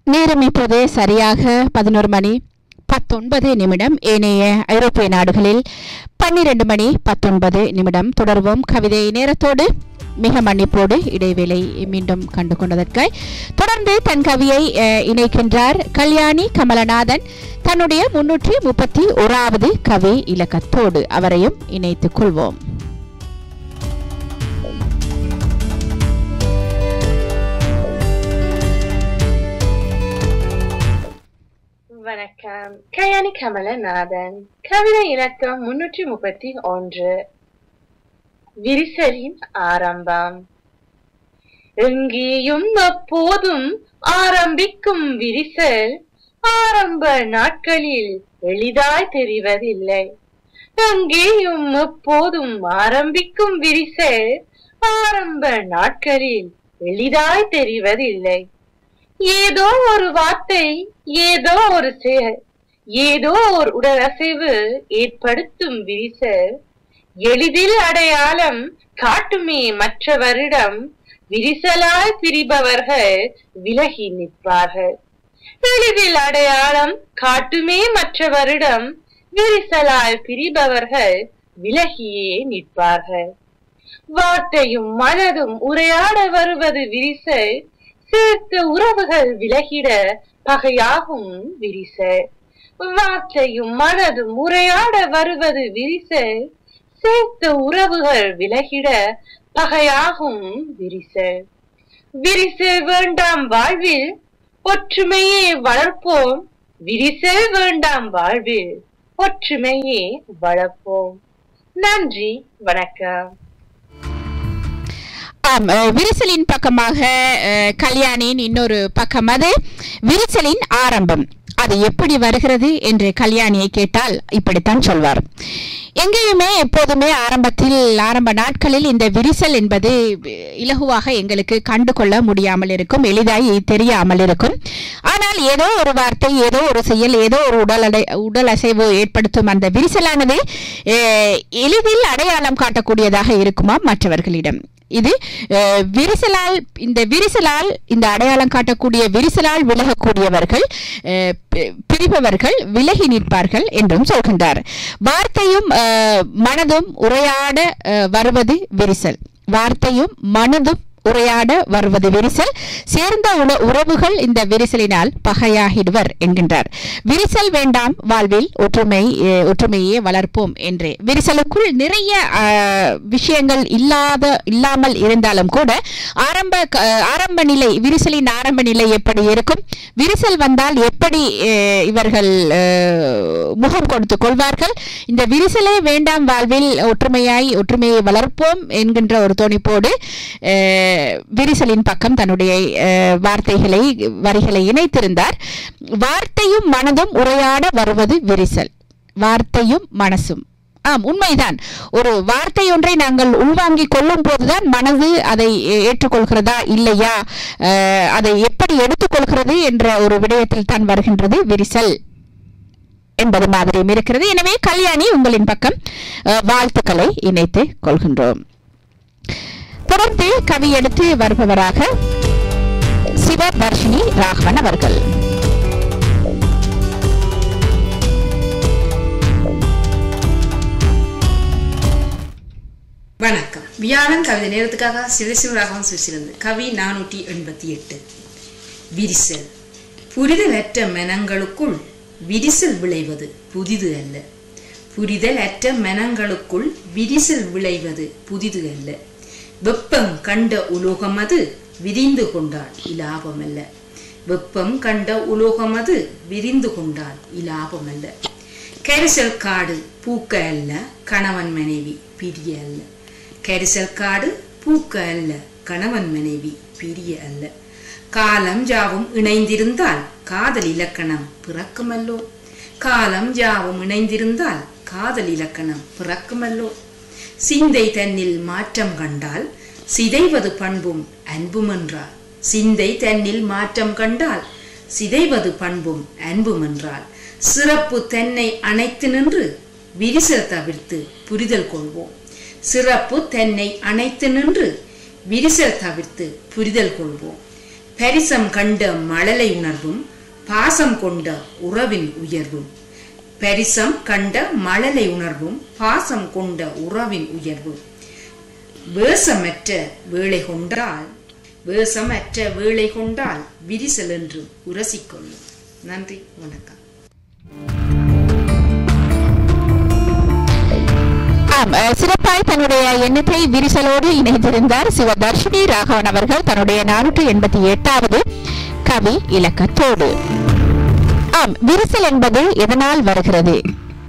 நேரம் இப்போது சரியாக பதினோரு மணி பத்தொன்பது நிமிடம் ஏனைய ஐரோப்பிய நாடுகளில் பன்னிரண்டு மணி பத்தொன்பது நிமிடம் தொடர்வோம் கவிதை நேரத்தோடு மிக மன்னிப்போடு இடைவேளை மீண்டும் கண்டு கொண்டதற்காய் தொடர்ந்து தன் கவியை அஹ், இணைக்கின்றார் கல்யாணி கமலநாதன் தன்னுடைய முன்னூற்றி முப்பத்தி ஓராவது கவி இலக்கத்தோடு அவரையும் இணைத்துக் கொள்வோம் வணக்கம் கல்யாணி கமலநாதன் கவிதை இலக்கம் முன்னூற்றி முப்பத்தி ஒன்று விரிசலின் ஆரம்பம் எங்கேயும் எப்போதும் ஆரம்பிக்கும் விரிசல் ஆரம்ப நாட்களில் எளிதாய் தெரிவதில்லை எங்கேயும் எப்போதும் ஆரம்பிக்கும் விரிசல் ஆரம்ப நாட்களில் எளிதாய் தெரிவதில்லை ஏதோ ஒரு வார்த்தை ஏதோ ஒரு செயல் ஏதோ ஒரு உடல் அசைவு ஏற்படுத்தும் விரிசல் எளிதில் அடையாளம் காட்டுமே மற்றவரிடம் விரிசலாய் பிரிபவர்கள் விலகி நிற்பார்கள் எளிதில் அடையாளம் காட்டுமே மற்றவரிடம் விரிசலாய் பிரிபவர்கள் விலகியே நிற்பார்கள் வார்த்தையும் மனதும் உரையாட வருவது விரிசல் சேர்த்த உறவுகள் விலகிட பகையாகும் விரிசல் வார்த்தையும் மனதும் உரையாட வருவது விரிசல் சேர்த்த உறவுகள் விலகிட பகையாகும் விரிசல் விரிசல் வேண்டாம் வாழ்வில் ஒற்றுமையே வளர்ப்போம் விரிசல் வேண்டாம் வாழ்வில் ஒற்றுமையே வளர்ப்போம் நன்றி வணக்கம் ஆம் அஹ், விரிசலின் பக்கமாக அஹ், கல்யாணியின் இன்னொரு பக்கம் அது விரிசலின் ஆரம்பம் அது எப்படி வருகிறது என்று கல்யாணியை கேட்டால் இப்படித்தான் சொல்வார் எங்கேயுமே எப்போதுமே ஆரம்பத்தில் ஆரம்ப நாட்களில் இந்த விரிசல் என்பது இலகுவாக எங்களுக்கு கண்டு கொள்ள முடியாமல் இருக்கும் எளிதாய் தெரியாமல் இருக்கும் ஆனால் ஏதோ ஒரு வார்த்தை ஏதோ ஒரு செயல் ஏதோ ஒரு உடல் அடை உடல் அசைவு ஏற்படுத்தும் அந்த விரிசலானது அஹ், எளிதில் அடையாளம் காட்டக்கூடியதாக இருக்குமா மற்றவர்களிடம் இது அஹ், விரிசலால் இந்த விரிசலால் இந்த அடையாளம் காட்டக்கூடிய விரிசலால் விலகக்கூடியவர்கள் அஹ், பி- பிரிபவர்கள் விலகி நிற்பார்கள் என்றும் சொல்கின்றார் வார்த்தையும் அஹ், மனதும் உரையாட அஹ், வருவது விரிசல் வார்த்தையும் மனதும் உரையாட வருவது விரிசல் சேர்ந்த உல- உறவுகள் இந்த விரிசலினால் பகையாகிடுவர் என்கின்றார் விரிசல் வேண்டாம் வாழ்வில் ஒற்றுமை அஹ், ஒற்றுமையே வளர்ப்போம் என்று விரிசலுக்குள் நிறைய அஹ், விஷயங்கள் இல்லாத இல்லாமல் இருந்தாலும் கூட ஆரம்ப க- ஆரம்ப நிலை விரிசலின் ஆரம்ப நிலை எப்படி இருக்கும் விரிசல் வந்தால் எப்படி அஹ், இவர்கள் அஹ், முகம் கொடுத்துக் கொள்வார்கள் இந்த விரிசலே வேண்டாம் வாழ்வில் ஒற்றுமையாய் ஒற்றுமையை வளர்ப்போம் என்கின்ற ஒரு துணிப்போடு அஹ், விரிசலின் பக்கம் தன்னுடைய அஹ், வார்த்தைகளை வரிகளை இணைத்திருந்தார் வார்த்தையும் மனதும் உரையாட வருவது விரிசல் வார்த்தையும் மனசும் ஆம் உண்மைதான் ஒரு வார்த்தை ஒன்றை நாங்கள் உள்வாங்கிக் கொள்ளும் போதுதான் மனது அதை ஏ- ஏற்றுக்கொள்கிறதா இல்லையா அஹ், அதை எப்படி எடுத்துக்கொள்கிறது என்ற ஒரு விடயத்தில் தான் வருகின்றது விரிசல் என்பது மாதிரியும் இருக்கிறது எனவே கல்யாணி உங்களின் பக்கம் அஹ், வாழ்த்துக்களை இணைத்து கொள்கின்றோம் தொடர்ந்து கவி எடுத்து வருபவராக சிவதர்ஷினி ராகவன் அவர்கள் வணக்கம் வியாழன் கவிதை நேரத்துக்காக சிவசிவராகவன் சுவிசிலிருந்து கவி நானூற்றி எண்பத்தி எட்டு விரிசல் புரிதலற்ற மனங்களுக்குள் விரிசல் விளைவது புதிது அல்ல புரிதலற்ற மனங்களுக்குள் விரிசல் விளைவது புதிது அல்ல வெப்பம் கண்ட உலோகம் அது விரிந்து கொண்டால் இலாபம் அல்ல வெப்பம் கண்ட உலோகம் அது விரிந்து கொண்டால் இலாபம் அல்ல கரிசல் காடு பூக்க அல்ல கணவன் மனைவி பிரிய அல்ல கரிசல் காடு பூக்க அல்ல கணவன் மனைவி பிரிய அல்ல காலம் ஜாவும் இணைந்திருந்தால் காதல் இலக்கணம் பிறக்குமல்லோ காலம் ஜாவும் இணைந்திருந்தால் காதல் இலக்கணம் பிறக்குமல்லோ சிந்தை தன்னில் மாற்றம் கண்டால் சிதைவது பண்பும் அன்பும் என்றால் சிந்தை தன்னில் மாற்றம் கண்டால் சிதைவது பண்பும் அன்பும் என்றால் சிறப்பு தன்னை அணைத்து நின்று விரிசல் தவிர்த்து புரிதல் கொள்வோம் சிறப்பு தன்னை அணைத்து நின்று விரிசல் தவிர்த்து புரிதல் கொள்வோம் பரிசம் கண்ட மழலை உணர்வும் பாசம் கொண்ட உறவின் உயர்வும் பரிசம் கண்ட மழலை உணர்வும் பாசம் கொண்ட உறவின் உயர்வும் வேசமற்ற வேலை கொண்டால் வேசமற்ற வேலை கொண்டால் விரிசல் என்று உரசிக்கொள்ளும் நன்றி வணக்கம் ஆம் அஹ், சிறப்பாய் தன்னுடைய எண்ணத்தை விரிசலோடு இணைந்திருந்தார் சிவதர்ஷினி ராகவன் அவர்கள் தன்னுடைய நானூற்று எண்பத்தி எட்டாவது கவி இலக்கத்தோடு ஆம் விரிசல் என்பது எதனால் வருகிறது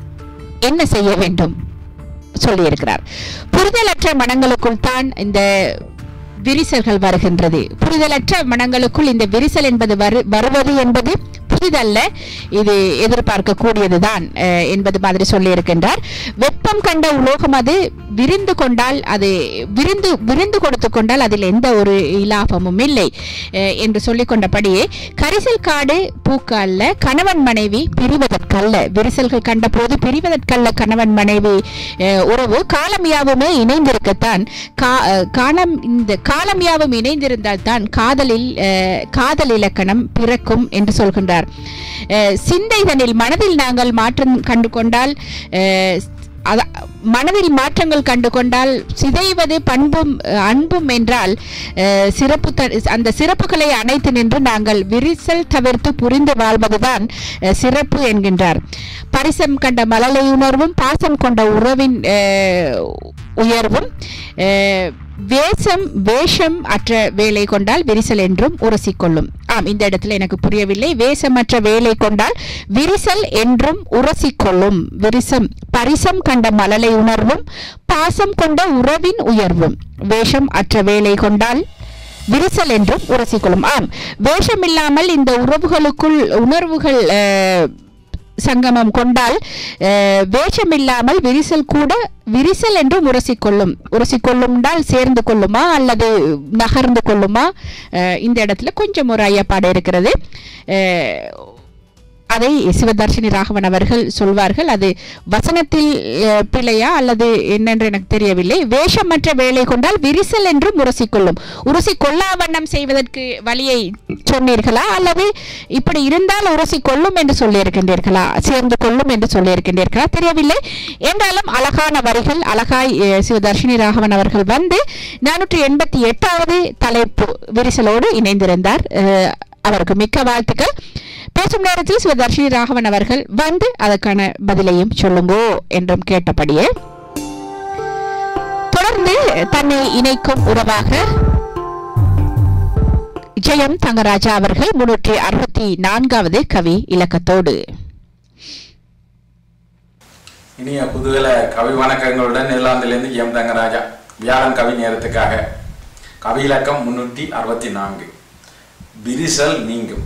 என்ன செய்ய வேண்டும் சொல்லியிருக்கிறார் புரிதலற்ற மனங்களுக்குள் தான் இந்த விரிசல்கள் வருகின்றது புரிதலற்ற மனங்களுக்குள் இந்த விரிசல் என்பது வரு வருவது என்பது புதிதல்ல இது எதிர்பார்க்க கூடியதுதான் அஹ், என்பது மாதிரி சொல்லியிருக்கின்றார் வெப்பம் கண்ட உலோகம் அது விரிந்து கொண்டால் அது விரிந்து விரிந்து கொடுத்து கொண்டால் அதில் எந்த ஒரு இலாபமும் இல்லை அஹ், என்று சொல்லிக் கொண்டபடியே கரிசல் காடு பூக்க அல்ல கணவன் மனைவி பிரிவதற்கல்ல விரிசல்கள் கண்டபோது பிரிவதற்கல்ல கணவன் மனைவி அஹ், உறவு காலம் யாவுமே இணைந்திருக்கத்தான் கா- அஹ், காலம் இந்த காலம் யாவும் இணைந்திருந்தால் தான் காதலில் அஹ், காதல் இலக்கணம் பிறக்கும் என்று சொல்கின்றார் அஹ், சிந்தைதனில் மனதில் நாங்கள் மாற்றம் கண்டு கொண்டால் அஹ், அத- மனதில் மாற்றங்கள் கண்டு கொண்டால் சிதைவது பண்பும் அஹ், அன்பும் என்றால் அஹ், சிறப்பு த- அந்த சிறப்புகளை அணைத்து நின்று நாங்கள் விரிசல் தவிர்த்து புரிந்து வாழ்வதுதான் அஹ், சிறப்பு என்கின்றார் பரிசம் கண்ட மலலை உணர்வும் பாசம் கொண்ட உறவின் அஹ், உயர்வும் அஹ், வேஷம் வேஷம் அற்ற வேலை கொண்டால் விரிசல் என்றும் உரசிக்கொள்ளும் ஆம் இந்த இடத்துல எனக்கு புரியவில்லை வேஷமற்ற வேலை கொண்டால் விரிசல் என்றும் உரசிக்கொள்ளும் விரிசம் பரிசம் கண்ட மலலை உணர்வும் பாசம் கொண்ட உறவின் உயர்வும் வேஷம் அற்ற வேலை கொண்டால் விரிசல் என்றும் உரசிக்கொள்ளும் ஆம் வேஷமில்லாமல் இந்த உறவுகளுக்குள் உணர்வுகள் அஹ், சங்கமம் கொண்டால் அஹ், வேஷமில்லாமல் விரிசல் கூட விரிசல் என்று உரசிக்கொள்ளும் உரசிக்கொள்ளும்னால் சேர்ந்து கொள்ளுமா அல்லது நகர்ந்து கொள்ளுமா அஹ், இந்த இடத்துல கொஞ்சம் ஒரு ஐயப்பாடு இருக்கிறது அஹ், அதை சிவதர்ஷினி ராகவன் அவர்கள் சொல்வார்கள் அது வசனத்தில் அஹ், பிழையா அல்லது என்னென்று எனக்கு தெரியவில்லை வேஷமற்ற வேலை கொண்டால் விரிசல் என்று உரசிக்கொள்ளும் உரசி கொள்ளாவண்ணம் செய்வதற்கு வழியை சொன்னீர்களா அல்லது இப்படி இருந்தால் உரசி கொள்ளும் என்று சொல்லியிருக்கின்றீர்களா சேர்ந்து கொள்ளும் என்று சொல்லியிருக்கின்றீர்களா தெரியவில்லை என்றாலும் அழகான வரிகள் அழகாய் அஹ், சிவதர்ஷினி ராகவன் அவர்கள் வந்து நானூற்றி எண்பத்தி எட்டாவது தலைப்பு விரிசலோடு இணைந்திருந்தார் அஹ், அவருக்கு மிக்க வாழ்த்துக்கள் பேசும் நேரத்தில் சிவதர்ஷினி ராகவன் அவர்கள் வந்து அதற்கான பதிலையும் சொல்லுங்கோ என்றும் கேட்டபடியே தொடர்ந்து தன்னை இணைக்கும் உறவாக ஜெயம் தங்கராஜா அவர்கள் முன்னூற்றி அறுபத்தி நான்காவது கவி இலக்கத்தோடு இனிய புதுகல கவி வணக்கங்களுடன் நெல்லாந்திலிருந்து எம் தங்கராஜா வியாழன் கவி நேரத்துக்காக கவி இலக்கம் முன்னூற்றி அறுபத்தி நான்கு விரிசல் நீங்கும்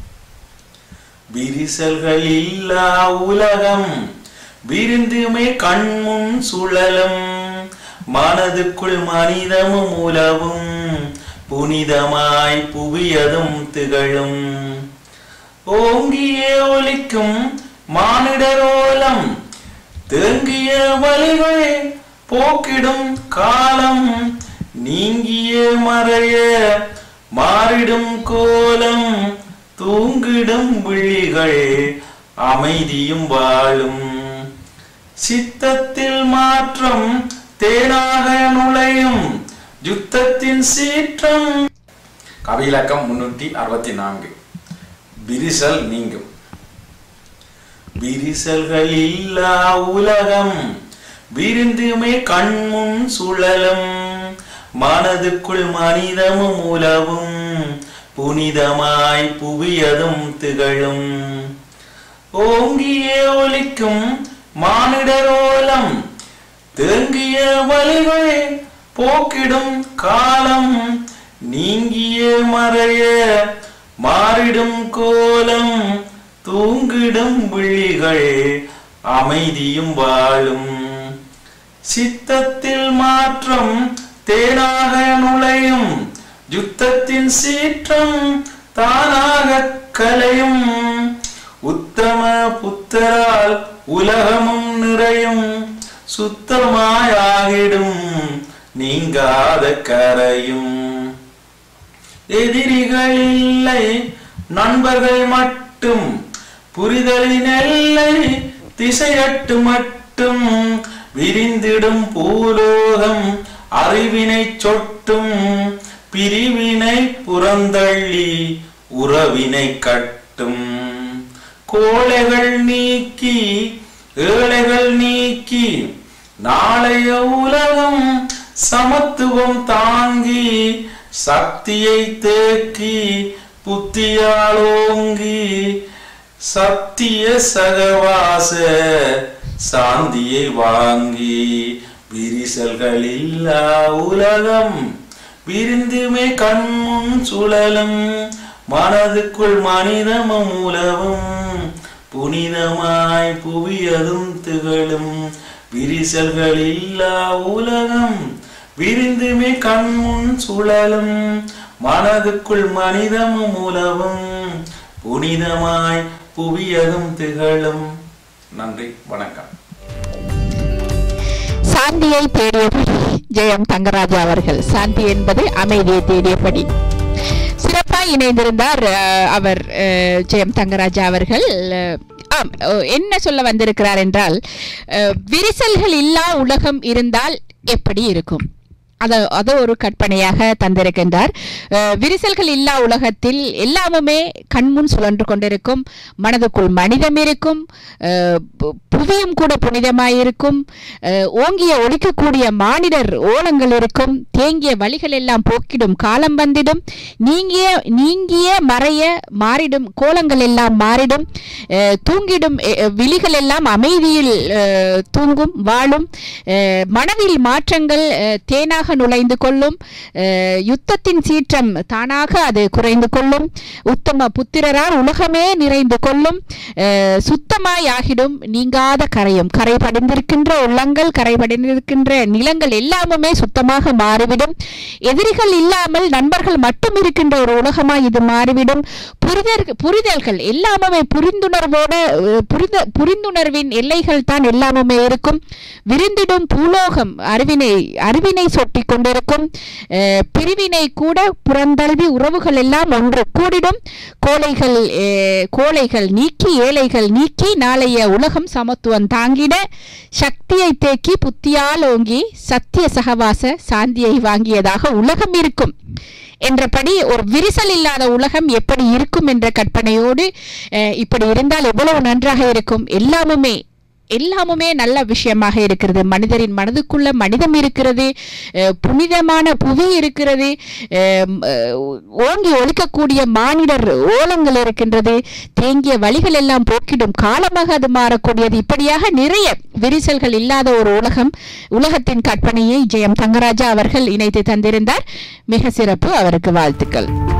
விரிசல்கள் இல்லா உலகம் விருந்துமே கண்முன் சுழலும் மனதுக்குள் மனிதமும் உலவும் புனிதமாய் புவியதும் திகழும் ஓங்கிய ஒலிக்கும் மானிடரோலம் தேங்கிய வழிகள் போக்கிடும் காலம் நீங்கிய மறைய மாறிடும் கோலம் தூங்கிடும் விழிகள் அமைதியும் வாழும் சித்தத்தில் மாற்றம் தேனாக நுழையும் யுத்தத்தின் சீற்றம் கவியிலக்கம் முன்னூற்றி அறுபத்தி நான்கு விரிசல் நீங்கும் விரிசல்கள் இல்லா உலகம் விருந்துமே கண்முன் சுழலும் மனதுக்குள் மனிதமும் உலவும் புனிதமாய் புவியதும் திகழும் ஓங்கிய ஒலிக்கும் மானிடரோலம் தேங்கிய வழிகள் போக்கிடும் காலம் நீங்கிய மறைய மாறிடும் கோலம் தூங்கிடும் விழிகள் அமைதியும் வாழும் சித்தத்தில் மாற்றம் தேனாக நுழையும் யுத்தத்தின் சீற்றம் தானாக கலையும் உத்தம புத்தரால் உலகமும் நிறையும் சுத்தமாயாகிடும் நீங்காத கரையும் எதிரிகள் இல்லை நண்பர்கள் மட்டும் புரிதலின் எல்லை திசையட்டு மட்டும் விரிந்திடும் பூலோகம் அறிவினை சொட்டும் பிரிவினை புறந்தள்ளி உறவினை கட்டும் கோழைகள் நீக்கி ஏழைகள் நீக்கி நாளைய உலகம் சமத்துவம் தாங்கி சக்தியை தேக்கி புத்தியாலோங்கி சத்திய சகவாச சாந்தியை வாங்கி விரிசல்கள் இல்லா உலகம் விரிந்துமே கண்முன் சுழலும் மனதுக்குள் மனிதமும் உலவும் புனிதமாய் புவியதும் திகழும் விரிசல்கள் இல்லா உலகம் விரிந்துமே கண்முன் சுழலும் மனதுக்குள் மனிதமும் உலவும் புனிதமாய் புவியதும் திகழும் நன்றி வணக்கம் சாந்தியை தேடியபடி ஜெயம் தங்கராஜா அவர்கள் சாந்தி என்பது அமைதியை தேடியபடி சிறப்பாக இணைந்திருந்தார் அஹ், அவர் அஹ், ஜெயம் தங்கராஜா அவர்கள் அஹ், ஆம் அஹ், என்ன சொல்ல வந்திருக்கிறார் என்றால் அஹ், விரிசல்கள் இல்லா உலகம் இருந்தால் எப்படி இருக்கும் அத அது ஒரு கற்பனையாக தந்திருக்கின்றார் அஹ், விரிசல்கள் இல்லா உலகத்தில் எல்லாமுமே கண்முன் சுழன்று கொண்டிருக்கும் மனதுக்குள் மனிதம் இருக்கும் அஹ், பு- புவியும் கூட புனிதமாயிருக்கும் அஹ், ஓங்கிய ஒழிக்கக்கூடிய மானிடர் ஓலங்கள் இருக்கும் தேங்கிய வழிகள் எல்லாம் போக்கிடும் காலம் வந்திடும் நீங்கிய நீங்கிய மறைய மாறிடும் கோலங்கள் எல்லாம் மாறிடும் அஹ், தூங்கிடும் அஹ், விழிகள் எல்லாம் அமைதியில் அஹ், தூங்கும் வாழும் அஹ், மனதில் மாற்றங்கள் அஹ், தேனாக நுழைந்து கொள்ளும் அஹ், யுத்தத்தின் சீற்றம் தானாக அது குறைந்து கொள்ளும் உத்தம புத்திரரால் உலகமே நிறைந்து கொள்ளும் அஹ், சுத்தமாய் ஆகிடும் நீங்காத கரையும் கரை படிந்திருக்கின்ற உள்ளங்கள் கரை படிந்திருக்கின்ற நிலங்கள் எல்லாமுமே சுத்தமாக மாறிவிடும் எதிரிகள் இல்லாமல் நண்பர்கள் மட்டும் இருக்கின்ற ஒரு உலகமாய் இது மாறிவிடும் புரிதல் புரிதல்கள் எல்லாமுமே புரிந்துணர்வோட அஹ், புரித புரிந்துணர்வின் எல்லைகள் தான் எல்லாமுமே இருக்கும் விரிந்திடும் பூலோகம் அறிவினை அறிவினை சொட்டி கொண்டிருக்கும் அஹ், பிரிவினை கூட புறந்தழுவி உறவுகள் எல்லாம் ஒன்று கூடிடும் கோழைகள் அஹ், கோழைகள் நீக்கி ஏழைகள் நீக்கி நாளைய உலகம் சமத்துவம் தாங்கிட சக்தியை தேக்கி புத்தியால் ஓங்கி சத்திய சகவாச சாந்தியை வாங்கியதாக உலகம் இருக்கும் என்றபடி ஒரு விரிசல் இல்லாத உலகம் எப்படி இருக்கும் என்ற கற்பனையோடு அஹ், இப்படி இருந்தால் எவ்வளவு நன்றாக இருக்கும் எல்லாமுமே எல்லாமுமே நல்ல விஷயமாக இருக்கிறது மனிதரின் மனதுக்குள்ள மனிதம் இருக்கிறது அஹ், புனிதமான புவி இருக்கிறது அஹ், அஹ், ஓங்கி ஒழிக்கக்கூடிய மானிடர் ஓலங்கள் இருக்கின்றது தேங்கிய வழிகள் எல்லாம் போக்கிடும் காலமாக அது மாறக்கூடியது இப்படியாக நிறைய விரிசல்கள் இல்லாத ஒரு உலகம் உலகத்தின் கற்பனையை ஜெயம் தங்கராஜா அவர்கள் இணைத்து தந்திருந்தார் மிக சிறப்பு அவருக்கு வாழ்த்துக்கள்